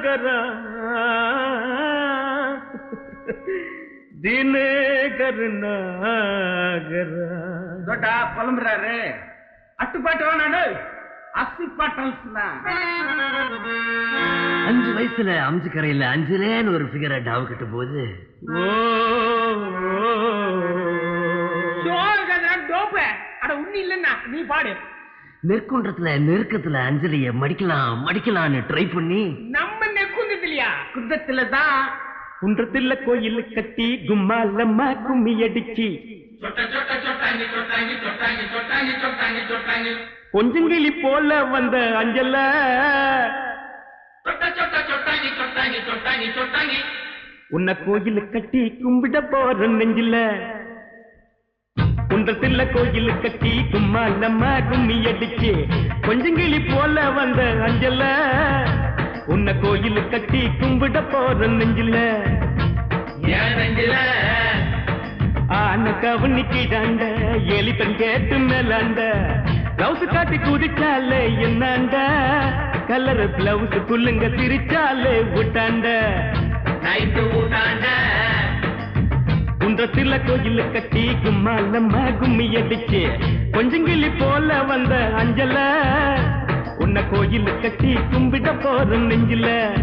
கரா தினகர் நாகரா தோட்டா புலம்புறாரு அட்டுப்பாட்டு வேணாடு அசிப்பாட்டல்ஸ் தான் அஞ்சு வயசுல அம்சு கரையில அஞ்சுலேன்னு ஒரு ஃபிகரை டாவு கட்டும் போது ஓ டோப்ப அட உண்ணி இல்லன்னா நீ பாடு நெற்குன்றத்துல நெருக்கத்துல அஞ்சலிய மடிக்கலாம் மடிக்கலாம்னு ட்ரை பண்ணி நம்ம நெக்குந்ததுலையா குந்தத்துல தான் குன்றத்துல கோயில் கட்டி கும்மாலம்மா கும்மி அடிச்சு கொஞ்சங்கிளி போல வந்த அஞ்சல உன்னை கோயில் கட்டி கும்பிட போற நெஞ்சில குன்றத்துல கோயில் கட்டி கும்மாலம்மா கும்மி அடிச்சு கொஞ்சங்கிளி போல வந்த அஞ்சல உன்னை கோயில் கட்டி கும்பிட போற நெஞ்சில ஆன கவனிக்கிடாண்ட எலிப்பன் கேட்டு மேலாண்ட பிளவுஸ் காட்டி குதிச்சாலே என்னாண்ட கலர் பிளவுஸ் புல்லுங்க சிரிச்சாலே விட்டாண்ட குன்றத்துல கோயில் கட்டி கும்மாலம்மா கும்மி அடிச்சு கொஞ்சங்கிளி போல வந்த அஞ்சல உன்னை கோயில் கட்டி கும்பிட போற நெஞ்சில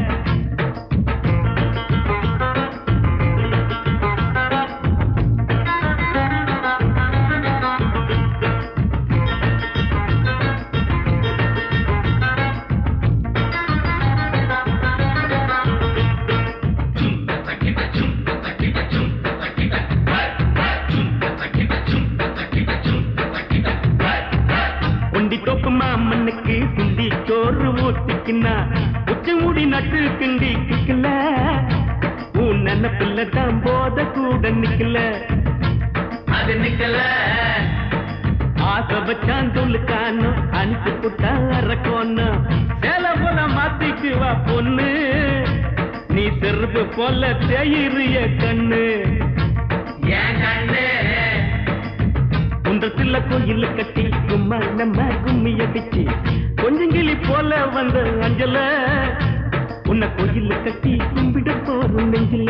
ஒண்டி தோப்பு மாமனுக்கு குண்டி சோறு ஊத்திக்கினா உச்ச முடி நட்டு கிண்டி கிக்கல உன் நினப்பில்ல தான் போத கூட நிக்கல அது நிக்கல ஆசை வச்சான் சொல்லுக்கானோ அனுப்பி புட்டா அரக்கோன்னு சேல போல மாத்திக்கு வா பொண்ணு நீ செருப்பு போல தேயிறிய கண்ணு ஏன் கண்ணு குன்றத்துல கோயில் கட்டி கும்மா நம்ம கும்மி அடிச்சு கொஞ்சங்கிளி போல வந்த அஞ்சல உன்னை கோயில் கட்டி கும்பிட போறோம் நெஞ்சில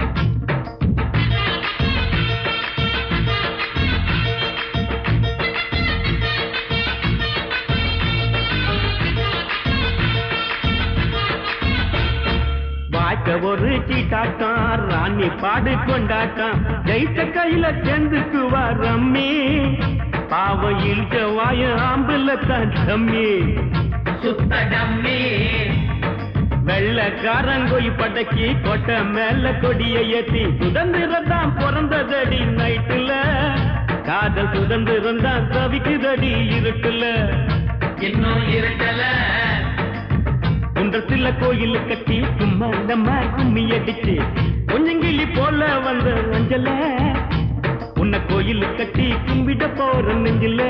வாய்க்க ஒரு சீட்டாட்டம் ராணி பாடு கொண்டாட்டம் ஜெயிச்ச கையில சேர்ந்துக்குவா ரம்மி பாவ இழுச்ச வாய ஆம்புல தான் தம்மி சுத்த டம்மி வெள்ளக்காரங்கோய் படக்கி கொட்டை மேல கொடிய ஏத்தி சுதந்திரம் தான் பிறந்ததடி நைட்டுல காதல் சுதந்திரம் தான் தவிக்குதடி இருட்டுல இன்னும் இருட்டல குன்றத்துல கோயில் கட்டி சும்மா நம்ம கும்மி அடிச்சு கொஞ்சங்கிளி போல வந்த அஞ்சல உன்னை கோயில் கட்டி கும்பிட போற நெஞ்சில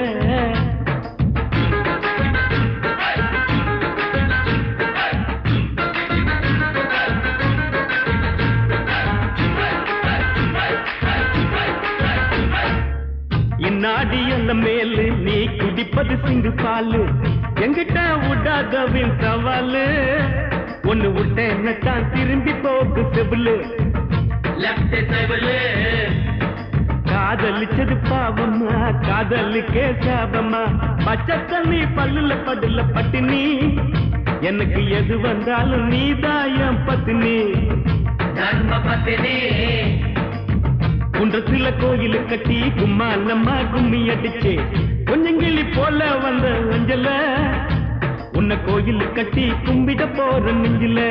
இந்நாடி அந்த மேலு நீ குடிப்பது சிங்கு பாலு எங்கிட்ட விடாதவின் சவாலு ஒண்ணு விட்டேன்னு தான் திரும்பி போக்கு செவிலு லெஃப்ட் சைவலு காதலிச்சது பாவமா காதலுக்கே சாபமா பச்சை தண்ணி பல்லுல படுல பட்டினி எனக்கு எது வந்தாலும் நீதான் என் பத்தினி தர்ம பத்தினி குன்றத்துல கோயில் கட்டி கும்மா நம்ம கும்மி அடிச்சு கொஞ்சங்கிளி போல வந்த அஞ்சல உன்னை கோயில் கட்டி கும்பிட போற நெஞ்சில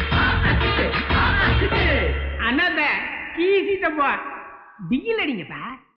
அண்ணாத கீசிட்டப்பா டிகில் அடிங்கப்பா